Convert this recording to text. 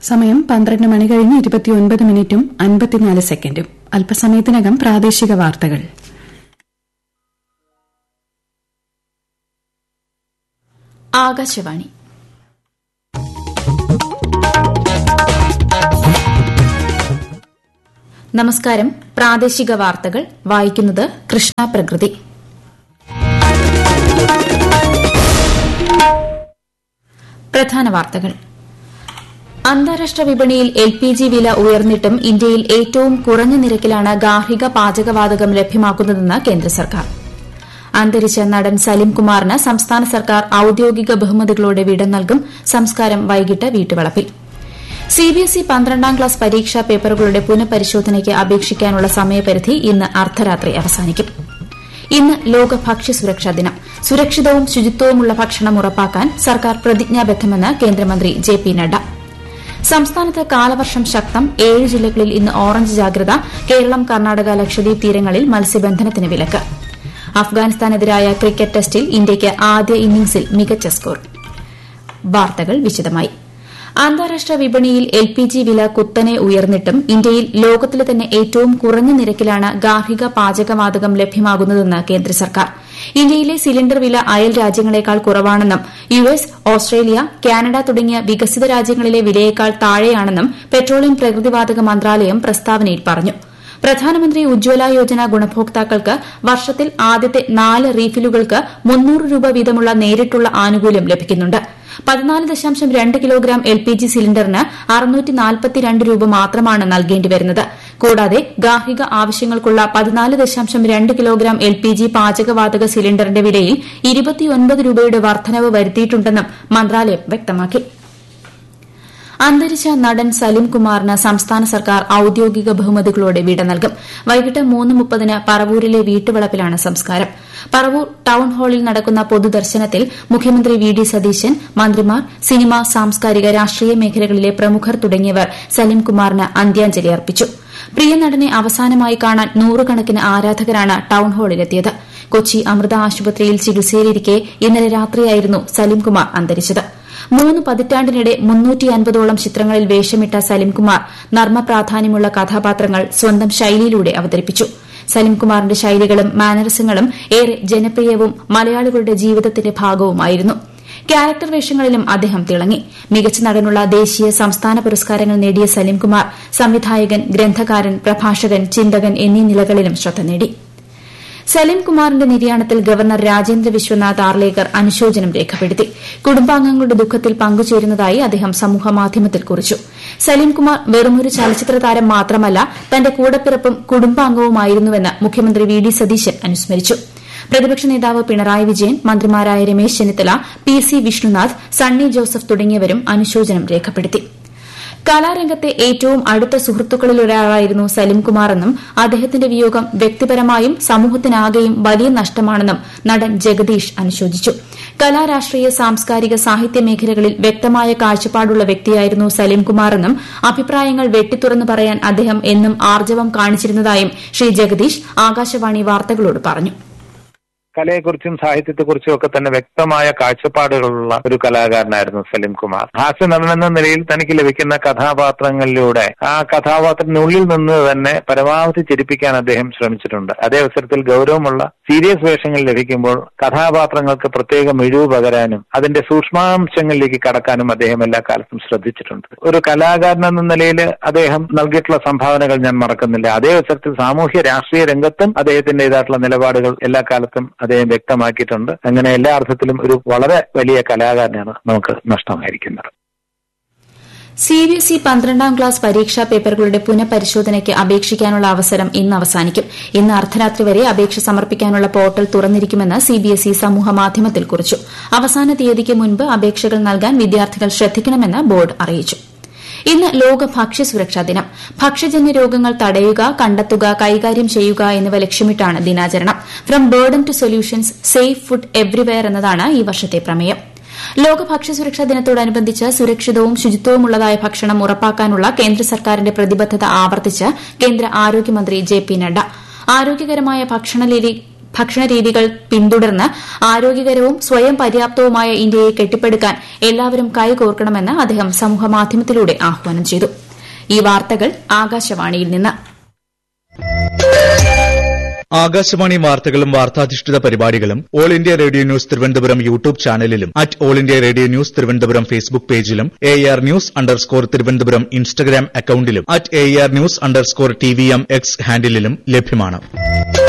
സമയം പന്ത്രണ്ട് മണി കഴിഞ്ഞ് ഇരുപത്തിയൊൻപത് മിനിറ്റും അൻപത്തിനാല് സെക്കൻഡും അല്പസമയത്തിനകം പ്രാദേശിക വാർത്തകൾ ആകാശവാണി നമസ്കാരം പ്രാദേശിക വാർത്തകൾ വായിക്കുന്നത് കൃഷ്ണ പ്രകൃതി പ്രധാന വാർത്തകൾ അന്താരാഷ്ട്ര വിപണിയിൽ എൽ പി ജി വില ഉയർന്നിട്ടും ഇന്ത്യയിൽ ഏറ്റവും കുറഞ്ഞ നിരക്കിലാണ് ഗാർഹിക പാചകവാതകം ലഭ്യമാക്കുന്നതെന്ന് കേന്ദ്ര സർക്കാർ അന്തരിച്ച നടൻ സലിം കുമാറിന് സംസ്ഥാന സർക്കാർ ഔദ്യോഗിക ബഹുമതികളോടെ വിട നൽകും സംസ്കാരം വൈകിട്ട് വീട്ടുവളപ്പിൽ സിബിഎസ്ഇ പന്ത്രണ്ടാം ക്ലാസ് പരീക്ഷാ പേപ്പറുകളുടെ പുനഃപരിശോധനയ്ക്ക് അപേക്ഷിക്കാനുള്ള സമയപരിധി ഇന്ന് അർദ്ധരാത്രി അവസാനിക്കും ഇന്ന് ലോക ഭക്ഷ്യസുരക്ഷാ ദിനം സുരക്ഷിതവും ശുചിത്വവുമുള്ള ഭക്ഷണം ഉറപ്പാക്കാൻ സർക്കാർ പ്രതിജ്ഞാബദ്ധമെന്ന് കേന്ദ്രമന്ത്രി ജെ പി നഡ്ഡ സംസ്ഥാനത്ത് കാലവർഷം ശക്തം ഏഴ് ജില്ലകളിൽ ഇന്ന് ഓറഞ്ച് ജാഗ്രത കേരളം കർണാടക ലക്ഷദ്വീപ് തീരങ്ങളിൽ മത്സ്യബന്ധനത്തിന് വിലക്ക് അഫ്ഗാനിസ്ഥാനെതിരായ ക്രിക്കറ്റ് ടെസ്റ്റിൽ ഇന്ത്യയ്ക്ക് ആദ്യ ഇന്നിംഗ്സിൽ മികച്ച സ്കോർ വാർത്തകൾ വിശദമായി അന്താരാഷ്ട്ര വിപണിയിൽ എൽ പി ജി വില കുത്തനെ ഉയർന്നിട്ടും ഇന്ത്യയിൽ ലോകത്തിലെ തന്നെ ഏറ്റവും കുറഞ്ഞ നിരക്കിലാണ് ഗാർഹിക പാചകവാതകം ലഭ്യമാകുന്നതെന്ന് കേന്ദ്ര സർക്കാർ ഇന്ത്യയിലെ സിലിണ്ടർ വില അയൽ രാജ്യങ്ങളെക്കാൾ കുറവാണെന്നും യു എസ് ഓസ്ട്രേലിയ കാനഡ തുടങ്ങിയ വികസിത രാജ്യങ്ങളിലെ വിലയേക്കാൾ താഴെയാണെന്നും പെട്രോളിയം പ്രകൃതിവാതക മന്ത്രാലയം പ്രസ്താവനയിൽ പറഞ്ഞു പ്രധാനമന്ത്രി ഉജ്ജ്വല യോജന ഗുണഭോക്താക്കൾക്ക് വർഷത്തിൽ ആദ്യത്തെ നാല് റീഫിലുകൾക്ക് മുന്നൂറ് രൂപ വീതമുള്ള നേരിട്ടുള്ള ആനുകൂല്യം ലഭിക്കുന്നുണ്ട് പതിനാല് ദശാംശം രണ്ട് കിലോഗ്രാം എൽ പി ജി സിലിണ്ടറിന് അറുന്നൂറ്റി നാൽപ്പത്തിരണ്ട് രൂപ മാത്രമാണ് നൽകേണ്ടി വരുന്നത് കൂടാതെ ഗാർഹിക ആവശ്യങ്ങൾക്കുള്ള പതിനാല് ദശാംശം രണ്ട് കിലോഗ്രാം എൽ പി ജി പാചകവാതക സിലിണ്ടറിന്റെ വിലയിൽ ഇരുപത്തിയൊൻപത് രൂപയുടെ വർധനവ് വരുത്തിയിട്ടുണ്ടെന്നും മന്ത്രാലയം വ്യക്തമാക്കി അന്തരിച്ച നടൻ സലിം കുമാറിന് സംസ്ഥാന സർക്കാർ ഔദ്യോഗിക ബഹുമതികളോടെ വിട നൽകും വൈകിട്ട് മൂന്ന് മുപ്പതിന് പറവൂരിലെ വീട്ടുവളപ്പിലാണ് സംസ്കാരം പറവൂർ ടൌൺ ഹാളിൽ നടക്കുന്ന പൊതുദർശനത്തിൽ മുഖ്യമന്ത്രി വി ഡി സതീശൻ മന്ത്രിമാർ സിനിമ സാംസ്കാരിക രാഷ്ട്രീയ മേഖലകളിലെ പ്രമുഖർ തുടങ്ങിയവർ സലിം കുമാറിന് അന്ത്യാഞ്ജലി അർപ്പിച്ചു പ്രിയ നടനെ അവസാനമായി കാണാൻ നൂറുകണക്കിന് ആരാധകരാണ് ടൌൺ ഹാളിലെത്തിയത് കൊച്ചി അമൃത ആശുപത്രിയിൽ ചികിത്സയിലിരിക്കെ ഇന്നലെ രാത്രിയായിരുന്നു സലിംകുമാർ അന്തരിച്ചത് മൂന്ന് പതിറ്റാണ്ടിനിടെ മുന്നൂറ്റി അൻപതോളം ചിത്രങ്ങളിൽ വേഷമിട്ട സലിംകുമാർ നർമ്മ പ്രാധാന്യമുള്ള കഥാപാത്രങ്ങൾ സ്വന്തം ശൈലിയിലൂടെ അവതരിപ്പിച്ചു സലിംകുമാറിന്റെ ശൈലികളും മാനറിസങ്ങളും ഏറെ ജനപ്രിയവും മലയാളികളുടെ ജീവിതത്തിന്റെ ഭാഗവുമായിരുന്നു ക്യാരക്ടർ വേഷങ്ങളിലും അദ്ദേഹം തിളങ്ങി മികച്ച നടനുള്ള ദേശീയ സംസ്ഥാന പുരസ്കാരങ്ങൾ നേടിയ സലിംകുമാർ സംവിധായകൻ ഗ്രന്ഥകാരൻ പ്രഭാഷകൻ ചിന്തകൻ എന്നീ നിലകളിലും ശ്രദ്ധ നേടി സലിം കുമാറിന്റെ നിര്യാണത്തിൽ ഗവർണർ രാജേന്ദ്ര വിശ്വനാഥ് ആർലേക്കർ അനുശോചനം രേഖപ്പെടുത്തി കുടുംബാംഗങ്ങളുടെ ദുഃഖത്തിൽ പങ്കുചേരുന്നതായി അദ്ദേഹം സമൂഹമാധ്യമത്തിൽ കുറിച്ചു സലീംകുമാർ വെറുമൊരു ചലച്ചിത്ര താരം മാത്രമല്ല തന്റെ കൂടപ്പിറപ്പും കുടുംബാംഗവുമായിരുന്നുവെന്ന് മുഖ്യമന്ത്രി വി ഡി സതീശൻ അനുസ്മരിച്ചു പ്രതിപക്ഷ നേതാവ് പിണറായി വിജയൻ മന്ത്രിമാരായ രമേശ് ചെന്നിത്തല പി സി വിഷ്ണുനാഥ് സണ്ണി ജോസഫ് തുടങ്ങിയവരും അനുശോചനം രേഖപ്പെടുത്തി കലാരംഗത്തെ ഏറ്റവും അടുത്ത സുഹൃത്തുക്കളിലൊരാളായിരുന്നു സലിംകുമാറെന്നും അദ്ദേഹത്തിന്റെ വിയോഗം വ്യക്തിപരമായും സമൂഹത്തിനാകെയും വലിയ നഷ്ടമാണെന്നും നടൻ ജഗദീഷ് അനുശോചിച്ചു കലാരാഷ്ട്രീയ സാംസ്കാരിക സാഹിത്യ മേഖലകളിൽ വ്യക്തമായ കാഴ്ചപ്പാടുള്ള വ്യക്തിയായിരുന്നു സലിംകുമാറെന്നും അഭിപ്രായങ്ങൾ വെട്ടിത്തുറന്നു പറയാൻ അദ്ദേഹം എന്നും ആർജവം കാണിച്ചിരുന്നതായും ശ്രീ ജഗദീഷ് ആകാശവാണി വാർത്തകളോട് പറഞ്ഞു കലയെക്കുറിച്ചും സാഹിത്യത്തെക്കുറിച്ചും ഒക്കെ തന്നെ വ്യക്തമായ കാഴ്ചപ്പാടുകളുള്ള ഒരു കലാകാരനായിരുന്നു സലിം കുമാർ ഹാസ്യ നടൻ എന്ന നിലയിൽ തനിക്ക് ലഭിക്കുന്ന കഥാപാത്രങ്ങളിലൂടെ ആ കഥാപാത്രത്തിനുള്ളിൽ നിന്ന് തന്നെ പരമാവധി ചിരിപ്പിക്കാൻ അദ്ദേഹം ശ്രമിച്ചിട്ടുണ്ട് അതേ അവസരത്തിൽ ഗൗരവമുള്ള സീരിയസ് വേഷങ്ങൾ ലഭിക്കുമ്പോൾ കഥാപാത്രങ്ങൾക്ക് പ്രത്യേക മിഴിവ് പകരാനും അതിന്റെ സൂക്ഷ്മാംശങ്ങളിലേക്ക് കടക്കാനും അദ്ദേഹം എല്ലാ കാലത്തും ശ്രദ്ധിച്ചിട്ടുണ്ട് ഒരു കലാകാരൻ എന്ന നിലയിൽ അദ്ദേഹം നൽകിയിട്ടുള്ള സംഭാവനകൾ ഞാൻ മറക്കുന്നില്ല അതേ അവസരത്തിൽ സാമൂഹ്യ രാഷ്ട്രീയ രംഗത്തും അദ്ദേഹത്തിന്റേതായിട്ടുള്ള നിലപാടുകൾ എല്ലാ കാലത്തും അദ്ദേഹം വ്യക്തമാക്കിയിട്ടുണ്ട് അങ്ങനെ എല്ലാ അർത്ഥത്തിലും ഒരു വളരെ വലിയ കലാകാരനാണ് നമുക്ക് നഷ്ടമായിരിക്കുന്നത് സിബിഎസ്ഇ പന്ത്രണ്ടാം ക്ലാസ് പരീക്ഷാ പേപ്പറുകളുടെ പുനഃപരിശോധനയ്ക്ക് അപേക്ഷിക്കാനുള്ള അവസരം ഇന്ന് അവസാനിക്കും ഇന്ന് അർദ്ധരാത്രി വരെ അപേക്ഷ സമർപ്പിക്കാനുള്ള പോർട്ടൽ തുറന്നിരിക്കുമെന്ന് സിബിഎസ്ഇ സമൂഹമാധ്യമത്തിൽ കുറിച്ചു അവസാന തീയതിക്ക് മുൻപ് അപേക്ഷകൾ നൽകാൻ വിദ്യാർത്ഥികൾ ശ്രദ്ധിക്കണമെന്ന് ബോർഡ് അറിയിച്ചു ഇന്ന് ലോക ഭക്ഷ്യസുരക്ഷാ ദിനം ഭക്ഷ്യജന്യ രോഗങ്ങൾ തടയുക കണ്ടെത്തുക കൈകാര്യം ചെയ്യുക എന്നിവ ലക്ഷ്യമിട്ടാണ് ദിനാചരണം from burden to solutions safe food everywhere എന്നതാണ് ഈ വർഷത്തെ പ്രമേയം ലോക ഭക്ഷ്യസുരക്ഷാ ദിനത്തോടനുബന്ധിച്ച് സുരക്ഷിതവും ശുചിത്വവുമുള്ളതായ ഭക്ഷണം ഉറപ്പാക്കാനുള്ള കേന്ദ്ര സർക്കാരിന്റെ പ്രതിബദ്ധത ആവർത്തിച്ച് കേന്ദ്ര ആരോഗ്യമന്ത്രി ജെ പി നഡ്ഡ ആരോഗ്യകരമായ ഭക്ഷണരീതി ഭക്ഷണരീതികൾ പിന്തുടർന്ന് ആരോഗ്യകരവും സ്വയം പര്യാപ്തവുമായ ഇന്ത്യയെ കെട്ടിപ്പടുക്കാൻ എല്ലാവരും കൈകോർക്കണമെന്ന് അദ്ദേഹം സമൂഹമാധ്യമത്തിലൂടെ ആഹ്വാനം ചെയ്തു ഈ വാർത്തകൾ ആകാശവാണിയിൽ നിന്ന് ആകാശവാണി വാർത്തകളും വാർത്താധിഷ്ഠിത പരിപാടികളും All India Radio News Thiruvananthapuram YouTube ചാനലിലും at All India Radio News Thiruvananthapuram Facebook പേജിലും A R news underscore Thiruvananthapuram Instagram അക്കൌണ്ടിലും at A R news underscore T V M X ഹാൻഡിലും ലഭ്യമാണ്